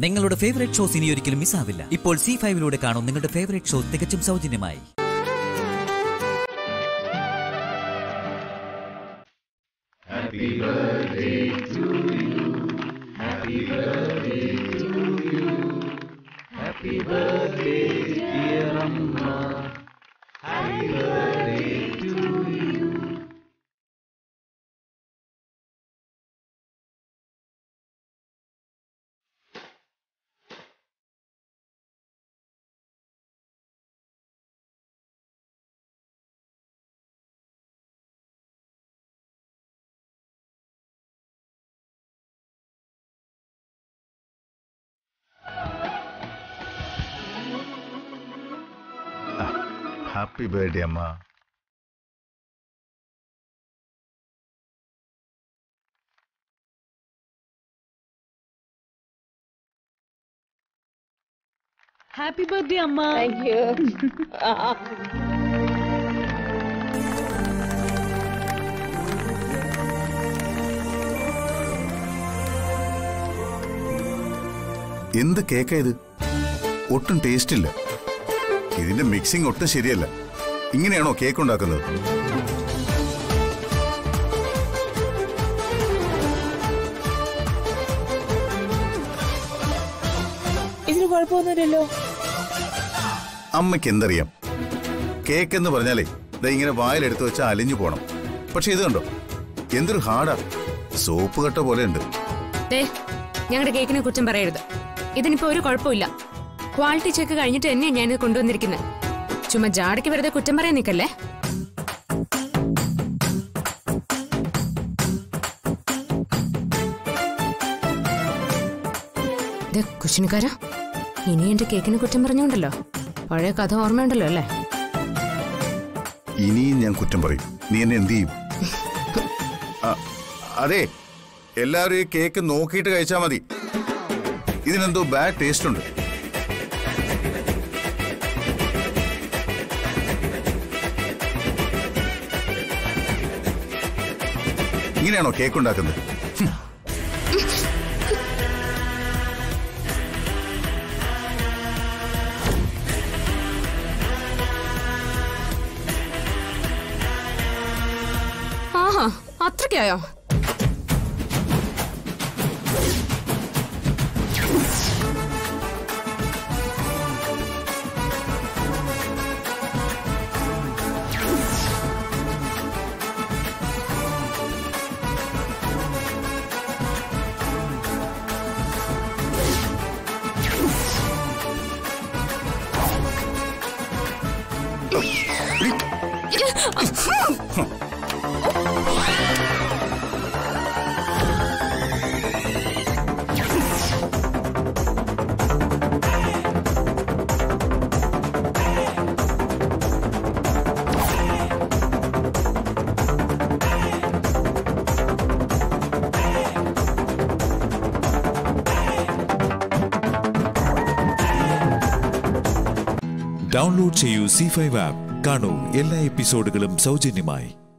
നിങ്ങളുടെ favourite shows ഇനി ഒരിക്കലും മിസ്സാവില്ല ഇപ്പോൾ സി ഫൈവിലൂടെ കാണും നിങ്ങളുടെ ഫേവറേറ്റ് ഷോ തികച്ചും സൗജന്യമായി ഹാപ്പി ബർത്ത്ഡേ അമ്മ ഹാപ്പി ബർത്ത്ഡേ അമ്മ താങ്ക് യു എന്ത് കേക്കാ ഇത് ഒട്ടും ടേസ്റ്റ് ഇല്ല ഇതിന്റെ മിക്സിംഗ് ഒട്ടും ശരിയല്ല ഇങ്ങനെയാണോ കേക്ക് ഉണ്ടാക്കുന്നത് ഇതിന് കുഴപ്പമൊന്നുമില്ലല്ലോ അമ്മയ്ക്ക് എന്തറിയാം കേക്ക് എന്ന് പറഞ്ഞാലേ ദാ ഇങ്ങനെ വായിലെടുത്ത് വെച്ചാൽ അലിഞ്ഞു പോണം പക്ഷെ ഇത് കണ്ടോ എന്തൊരു ഹാർഡാ സോപ്പ് കട്ട പോലെ ഉണ്ട് ദേ ഞങ്ങളുടെ കേക്കിനെ കുറ്റം പറയരുത് ഇതിനിപ്പോ ഒരു കുഴപ്പമില്ല ക്വാളിറ്റി ചെക്ക് കഴിഞ്ഞിട്ട് തന്നെയാണ് ഞാനിത് കൊണ്ടുവന്നിരിക്കുന്നത് ചുമ്മാ ജാടയ്ക്ക് വെറുതെ കുറ്റം പറയാൻ നിൽക്കല്ലേ കുശിനിക്കാര ഇനി എന്റെ കേക്കിനെ കുറ്റം പറഞ്ഞോണ്ടല്ലോ പഴയ കഥ ഓർമ്മയുണ്ടല്ലോ അല്ലേ ഇനിയും ഞാൻ കുറ്റം പറയും നീ എന്നെ എന്ത് ചെയ്യും ആ, അതെ എല്ലാവരും ഈ കേക്ക് നോക്കിയിട്ട് കഴിച്ചാൽ മതി ഇതിനെന്തോ ബാഡ് ടേസ്റ്റ് ഉണ്ട് ഇങ്ങനെയാണോ കേക്ക് ഉണ്ടാക്കുന്നത് ആഹാ അത്രയ്ക്കായോ ഡൗൺലോഡ് ചെയ്യൂ സി ഫൈവ് ആപ്പ് കാണൂ എല്ലാ എപ്പിസോഡുകളും സൗജന്യമായി